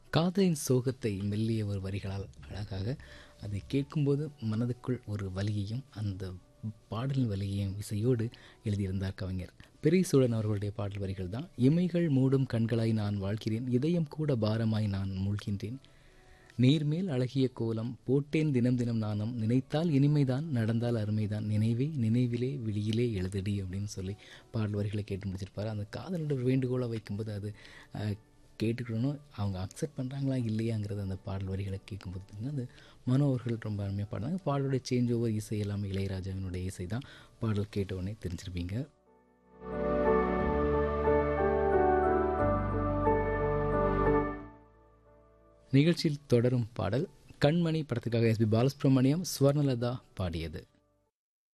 காதலின் சோகத்தை மெல்லிய ஒரு வரிகளால் அழகாக அதை கேட்கும்போது மனதுக்குள் ஒரு வலியையும் அந்த பாடலின் வலியையும் இசையோடு எழுதியிருந்தார் கவிஞர் பெரியசூழன் அவர்களுடைய பாடல் வரிகள் தான் இமைகள் மூடும் கண்களாய் நான் வாழ்கிறேன் இதயம் கூட பாரமாய் நான் மூழ்கின்றேன் நீர்மேல் அழகிய கோலம் போட்டேன் தினம் தினம் நாணம் நினைத்தால் இனிமைதான் நடந்தால் அருமைதான் நினைவே நினைவிலே விழியிலே எழுதடி அப்படின்னு சொல்லி பாடல் வரிகளை கேட்டு முடிச்சிருப்பாரு அந்த காதலோட வேண்டுகோளை வைக்கும்போது அது அஹ், கேட்டுக்கணும் அவங்க அக்செப்ட் பண்ணுறாங்களா இல்லையாங்கிறது அந்த பாடல் வரிகளை கேட்கும்போது பார்த்தீங்கன்னா அது மனோ அவர்கள் ரொம்ப அருமையாக பாடுறாங்க பாடலுடைய சேஞ்ச் ஓவர் இசை எல்லாமே இளையராஜாவினுடைய இசை தான் பாடல் கேட்ட உடனே தெரிஞ்சிருப்பீங்க நிகழ்ச்சியில் தொடரும் பாடல் கண்மணி படத்துக்காக எஸ்பி பாலசுப்ரமணியம் ஸ்வர்ணலதா பாடியது